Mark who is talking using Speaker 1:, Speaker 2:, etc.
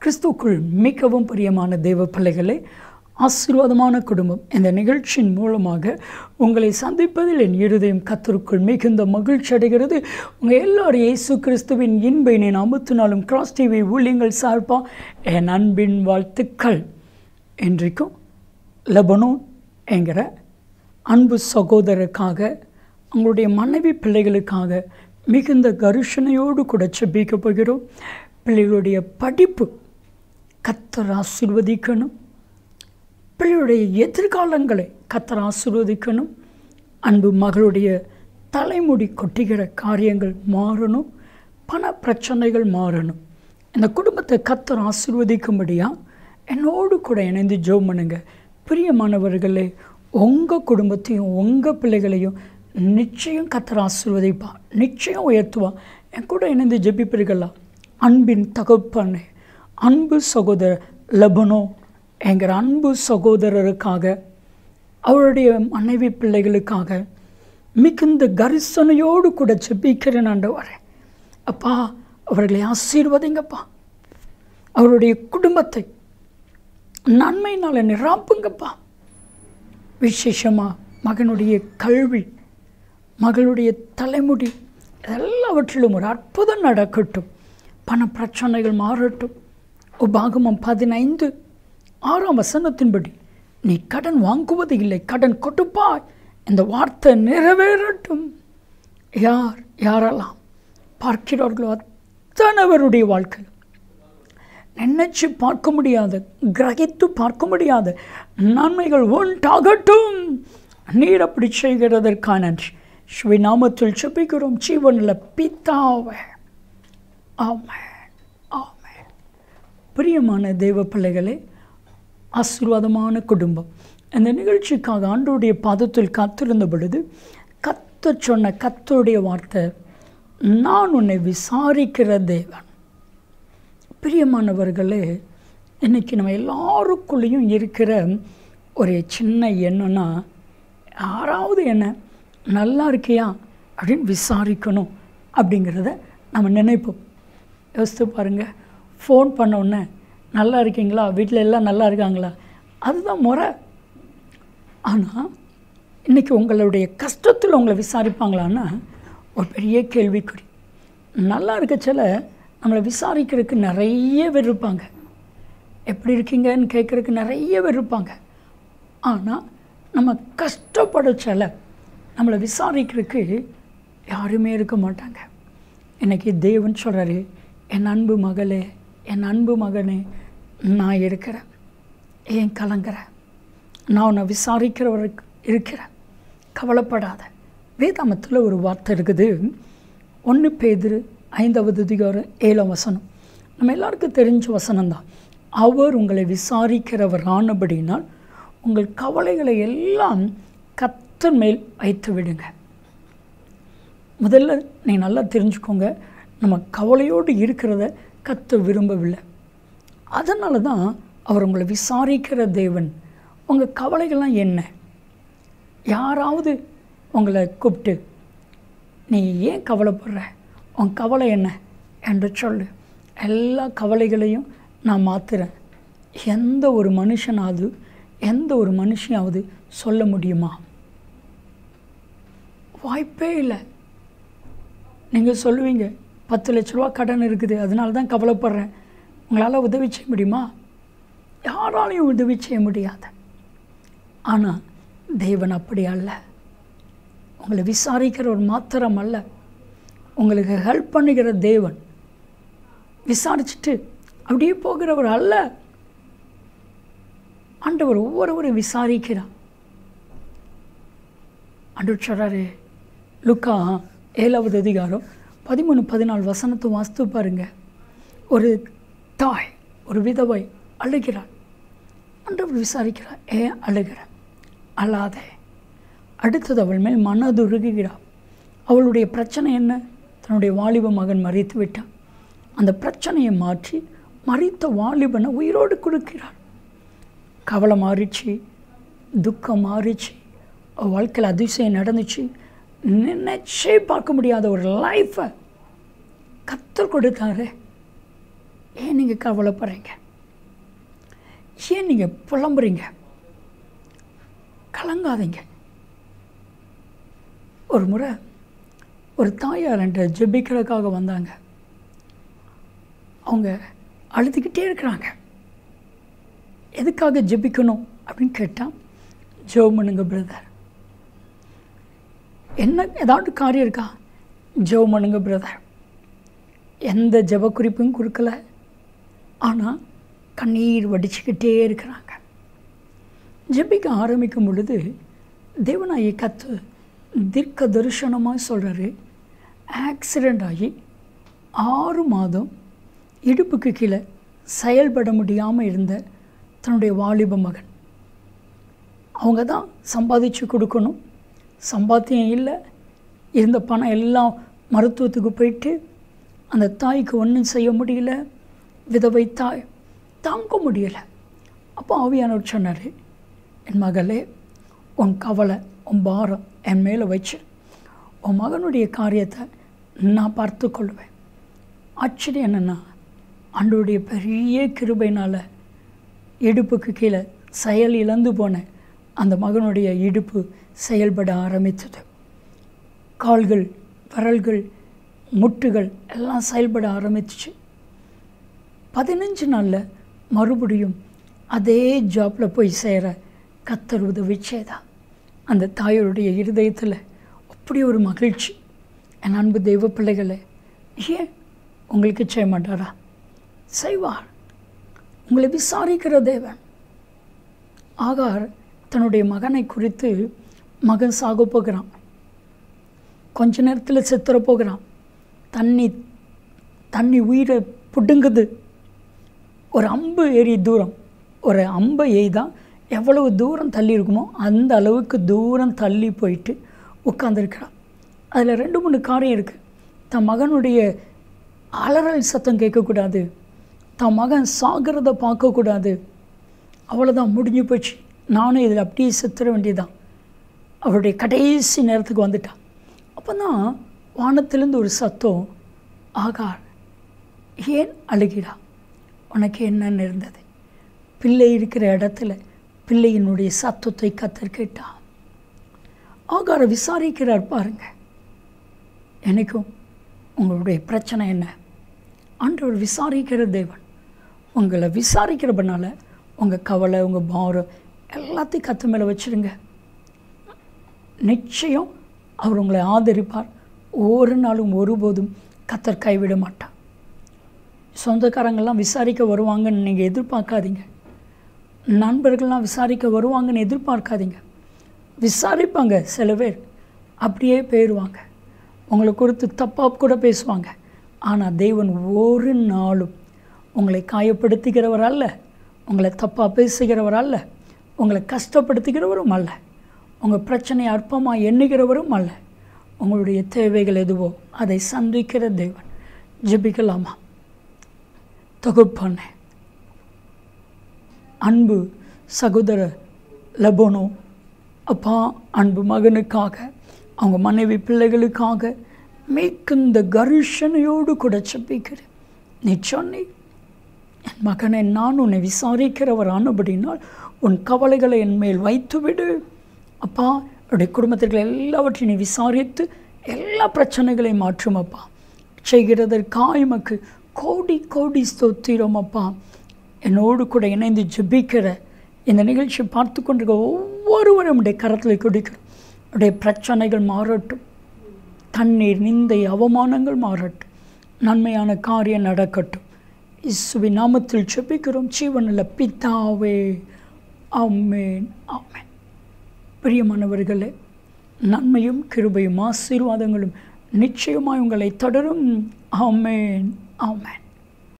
Speaker 1: கிறிஸ்துக்குள் மிகவும் பிரியமான தேவ பிள்ளைகளே ஆசீர்வாதமான குடும்பம் இந்த நிகழ்ச்சியின் மூலமாக உங்களை சந்திப்பதில் என் இருதயம் கத்தருக்குள் மிகுந்த மகிழ்ச்சி அடைகிறது உங்கள் எல்லாரும் இயேசு கிறிஸ்துவின் இன்பை நான் அமுத்தினாலும் கிராஸ் டிவி ஊழியங்கள் சார்பா என் அன்பின் வாழ்த்துக்கள் இன்றைக்கும் லெபனோன் என்கிற அன்பு சகோதரருக்காக அவங்களுடைய மனைவி பிள்ளைகளுக்காக மிகுந்த கருஷனையோடு கூட செபிக்க போகிறோம் பிள்ளைகளுடைய படிப்பு கத்தர் ஆசீர்வதிக்கணும் பிள்ளைகளுடைய எதிர்காலங்களை கத்தர் ஆசீர்வதிக்கணும் அன்பு மகளுடைய தலைமுடி கொட்டுகிற காரியங்கள் மாறணும் பண பிரச்சனைகள் மாறணும் இந்த குடும்பத்தை கத்தர் ஆசீர்வதிக்கும்படியா என்னோடு கூட இணைந்து ஜோம் பண்ணுங்க பிரியமானவர்களே உங்கள் குடும்பத்தையும் உங்கள் பிள்ளைகளையும் நிச்சயம் கத்தர் ஆசீர்வதிப்பா நிச்சயம் உயர்த்துவா என் கூட இணைந்து ஜெபிப்பீர்களா அன்பின் தகப்பனே அன்பு சகோதரர் லெபனோ என்கிற அன்பு சகோதரருக்காக அவருடைய மனைவி பிள்ளைகளுக்காக மிகுந்த கரிசனையோடு கூட செபிக்கிறேன் ஆண்டவரே அப்பா அவர்களை ஆசீர்வதிங்கப்பா அவருடைய குடும்பத்தை நன்மையினால் நிராப்புங்கப்பா விசேஷமாக மகனுடைய கல்வி மகளுடைய தலைமுடி எல்லாவற்றிலும் ஒரு அற்புதம் நடக்கட்டும் பண பிரச்சனைகள் மாறட்டும் உபாகமம் பதினைந்து ஆறாம் வசனத்தின்படி நீ கடன் வாங்குவது இல்லை கடன் கொடுப்பாய் இந்த வார்த்தை நிறைவேறட்டும் யார் யாரெல்லாம் பார்க்கிறார்களோ அத்தனைவருடைய வாழ்க்கை நினைச்சு பார்க்க முடியாத கிரகித்து பார்க்க முடியாத நன்மைகள் உண்டாகட்டும் நீர் அப்படி செய்கிறதற்கான நன்றி ஸ்ரீ நாமத்தில் செபிக்கிறோம் ஜீவனில் பித்தாவே ஆமென் ஆமென் பிரியமான தெய்வ பிள்ளைகளே ஆசீர்வாதமான குடும்பம் இந்த நிகழ்ச்சிக்காக ஆண்டோடைய பாதத்தில் காத்திருந்த பொழுது கத்த சொன்ன கத்தருடைய வார்த்தை நான் உன்னை விசாரிக்கிற தேவன் பிரியமானவர்களே இன்றைக்கி நம்ம எல்லாருக்குள்ளேயும் இருக்கிற ஒரு சின்ன எண்ணம்னா யாராவது என்ன நல்லா இருக்கியா அப்படின்னு விசாரிக்கணும் அப்படிங்கிறத நம்ம நினைப்போம் யோசித்து பாருங்கள் ஃபோன் பண்ண உடனே நல்லா இருக்கீங்களா வீட்டில் எல்லாம் நல்லா இருக்காங்களா அதுதான் முறை ஆனால் இன்றைக்கி உங்களுடைய கஷ்டத்தில் உங்களை விசாரிப்பாங்களான்னா ஒரு பெரிய கேள்விக்குறி நல்லா இருக்கச்சல நம்மளை விசாரிக்கிறதுக்கு நிறைய பேர் இருப்பாங்க எப்படி இருக்கீங்கன்னு கேட்குறதுக்கு நிறைய பேர் இருப்பாங்க ஆனால் நம்ம கஷ்டப்படச்சல நம்மளை விசாரிக்கிறதுக்கு யாருமே இருக்க மாட்டாங்க இன்றைக்கி தேவன் சொல்கிறாரு என் அன்பு மகளே என் அன்பு மகனே நான் இருக்கிறேன் ஏன் கலங்குறேன் நான் உன்னை விசாரிக்கிறவருக்கு இருக்கிறேன் கவலைப்படாத வேதாமத்தில் ஒரு வார்த்தை இருக்குது ஒன்று பேதிரு ஐந்தாவது அதிகாரம் ஏழாம் வசனம் நம்ம எல்லாருக்கும் தெரிஞ்ச வசனம்தான் அவர் உங்களை விசாரிக்கிறவர் ஆனபடினால் உங்கள் கவலைகளை எல்லாம் கத்தர் மேல் வைத்து விடுங்க முதல்ல நீ நல்லா தெரிஞ்சுக்கோங்க நம்ம கவலையோடு இருக்கிறத கத்த விரும்பவில்லை அதனால தான் அவர் உங்களை விசாரிக்கிற தேவன் உங்கள் கவலைகள்லாம் என்ன யாராவது உங்களை கூப்பிட்டு நீ ஏன் கவலைப்படுற உன் கவலை என்ன என்று சொல்லு எல்லா கவலைகளையும் நான் மாற்றுறேன் எந்த ஒரு மனுஷனாவது எந்த ஒரு மனுஷனாவது சொல்ல முடியுமா வாய்ப்பே இல்லை நீங்கள் சொல்லுவீங்க பத்து லட்ச ரூபா கடன் இருக்குது அதனால தான் கவலைப்படுறேன் உங்களால் உதவி செய்ய முடியுமா யாராலையும் உதவி செய்ய முடியாது ஆனால் தேவன் அப்படி அல்ல உங்களை விசாரிக்கிற ஒரு மாத்திரம் அல்ல உங்களுக்கு ஹெல்ப் பண்ணுகிற தேவன் விசாரிச்சுட்டு அப்படியே போகிறவர் அல்ல ஆண்டவர் ஒவ்வொருவரும் விசாரிக்கிறார் ஆண்டவர் சொல்கிறாரு லுக்கா ஏழாவது அதிகாரம் பதிமூணு பதினாலு வசனத்தை வாஸ்து பாருங்க ஒரு தாய் ஒரு விதவை அழுகிறாள் ஆண்டவர் விசாரிக்கிறார் ஏன் அழுகிற அழாதே அடுத்தது அவள் மேல் மனதுருகுகிறாள் அவளுடைய பிரச்சனை என்ன தன்னுடைய வாலிப மகன் மறித்து விட்டான் அந்த பிரச்சனையை மாற்றி மறித்த வாலிபனை உயிரோடு கொடுக்கிறார் கவலை மாறிச்சு துக்கம் மாறிச்சு அவள் வாழ்க்கையில் அதிசயம் நடந்துச்சு நினைச்சே பார்க்க முடியாத ஒரு லைஃப்பை கத்தர் கொடுத்தாரு ஏன் நீங்கள் கவலைப்படுறீங்க ஏன் நீங்கள் புலம்புறீங்க கலங்காதீங்க ஒரு முறை ஒரு தாயார் என்ற ஜெபிக்கிறதுக்காக வந்தாங்க அவங்க அழுதுகிட்டே இருக்கிறாங்க எதுக்காக ஜெபிக்கணும் அப்படின்னு கேட்டால் ஜெபம் பண்ணுங்க பிரதர் என்ன ஏதாவது காரியம் இருக்கா ஜெபம் பண்ணுங்க பிரதர் எந்த ஜெப குறிப்பும் கொடுக்கல ஆனால் கண்ணீர் வடிச்சுக்கிட்டே இருக்கிறாங்க ஜெபிக்க ஆரம்பிக்கும் பொழுது தேவனாயி கத்து தீர்க்க தரிசனமாக சொல்கிறாரு ஆக்சிடெண்ட் ஆகி ஆறு மாதம் இடுப்புக்கு கீழே செயல்பட முடியாமல் இருந்த தன்னுடைய வாலிப மகன் அவங்க தான் சம்பாதிச்சு கொடுக்கணும் சம்பாத்தியம் இல்லை இருந்த பணம் எல்லாம் மருத்துவத்துக்கு போயிட்டு அந்த தாய்க்கு ஒன்றும் செய்ய முடியல விதவை தாய் தாங்க முடியலை அப்போ ஆவியானவர் சொன்னார் என் மகளே உன் கவலை உன் பாரம் என் மேலே வச்சு உன் மகனுடைய காரியத்தை நான் பார்த்து கொள்வேன் ஆச்சரியம் என்னென்னா ஆண்டோடைய பெரிய கிருபைனால் இடுப்புக்கு கீழே செயல் இழந்து போன அந்த மகனுடைய இடுப்பு செயல்பட ஆரம்பித்தது கால்கள் விரல்கள் முட்டுகள் எல்லாம் செயல்பட ஆரம்பிச்சிச்சு பதினஞ்சு நாளில் மறுபடியும் அதே ஜாப்பில் போய் சேர கத்தர் உதவி செய்தா அந்த தாயோருடைய இருதயத்தில் அப்படி ஒரு மகிழ்ச்சி என் அன்பு தெய்வ பிள்ளைகளே ஏன் உங்களுக்கு செய்ய மாட்டாரா செய்வார் உங்களை விசாரிக்கிற தேவன் ஆகார் தன்னுடைய மகனை குறித்து மகன் சாக போகிறான் கொஞ்ச நேரத்தில் செத்துற போகிறான் தண்ணி தண்ணி உயிரை புடுங்குது ஒரு அம்பு ஏறி தூரம் ஒரு அம்பை எய்தா எவ்வளவு தூரம் தள்ளி இருக்குமோ அந்த அளவுக்கு தூரம் தள்ளி போயிட்டு உட்காந்துருக்கிறான் அதில் ரெண்டு மூணு காரியம் இருக்குது தன் மகனுடைய அலறல் சத்தம் கேட்கக்கூடாது தன் மகன் சாகிறத பார்க்கக்கூடாது அவ்வளோதான் முடிஞ்சு போச்சு நானும் இதில் அப்படியே செத்துற வேண்டியதான் அவருடைய கடைசி நேரத்துக்கு வந்துட்டான் அப்போ தான் வானத்திலேருந்து ஒரு சத்தம் ஆகார் ஏன் அழுகிறா உனக்கு என்ன இருந்தது பிள்ளை இருக்கிற இடத்துல பிள்ளையினுடைய சத்தத்தை கத்தர் கேட்டா ஆகாரை விசாரிக்கிறார் பாருங்க எனக்கும் உங்களுடைய பிரச்சனை என்ன ஆண்டவர் விசாரிக்கிற தேவன் உங்களை விசாரிக்கிறபனால உங்கள் கவலை உங்கள் பாரம் எல்லாத்தையும் கத்து மேலே வச்சுருங்க நிச்சயம் அவர் உங்களை ஆதரிப்பார் ஒரு நாளும் ஒருபோதும் கத்தர் கைவிட மாட்டார் சொந்தக்காரங்கள்லாம் விசாரிக்க வருவாங்கன்னு நீங்கள் எதிர்பார்க்காதீங்க நண்பர்கள்லாம் விசாரிக்க வருவாங்கன்னு எதிர்பார்க்காதீங்க விசாரிப்பாங்க சில பேர் அப்படியே போயிடுவாங்க உங்களை குறித்து தப்பாக கூட பேசுவாங்க ஆனால் தேவன் ஒரு நாளும் உங்களை காயப்படுத்துகிறவர் அல்ல உங்களை தப்பாக பேசுகிறவர் அல்ல உங்களை கஷ்டப்படுத்துகிறவரும் அல்ல உங்கள் பிரச்சனையை அற்பமாக எண்ணுகிறவரும் அல்ல உங்களுடைய தேவைகள் எதுவோ அதை சந்திக்கிற தேவன் ஜெபிக்கலாமா தொகுப்பானே அன்பு சகோதர லெபோனோ அப்பா அன்பு மகனுக்காக அவங்க மனைவி பிள்ளைகளுக்காக மிகுந்த கர்ஷனையோடு கூட செப்பிக்கிறேன் நீ சொன்னி என் மகனை நான் உன்னை விசாரிக்கிறவர் ஆனபடினால் உன் கவலைகளை என் மேல் வைத்துவிடு அப்பா என்னுடைய குடும்பத்திற்கு எல்லாவற்றையும் நீ விசாரித்து எல்லா பிரச்சனைகளையும் மாற்றும் அப்பா செய்கிறதற்காக எமக்கு கோடி கோடி ஸ்தோத்திரம் அப்பா என்னோடு கூட இணைந்து ஜெபிக்கிற இந்த நிகழ்ச்சி பார்த்து கொண்டிருக்க ஒவ்வொருவரும் உடைய கரத்தில் கொடுக்கிறோம் உடைய பிரச்சனைகள் மாறட்டும் தண்ணீர் நிந்தை அவமானங்கள் மாறட்டும் நன்மையான காரியம் நடக்கட்டும் இசுவி நாமத்தில் செபிக்கிறோம் ஜீவனில் பித்தாவே ஆமேன் ஆமேன் பிரியமானவர்களே நன்மையும் கிருபையும் ஆசீர்வாதங்களும் நிச்சயமாய் உங்களை தொடரும் ஆமேன் ஆமேன்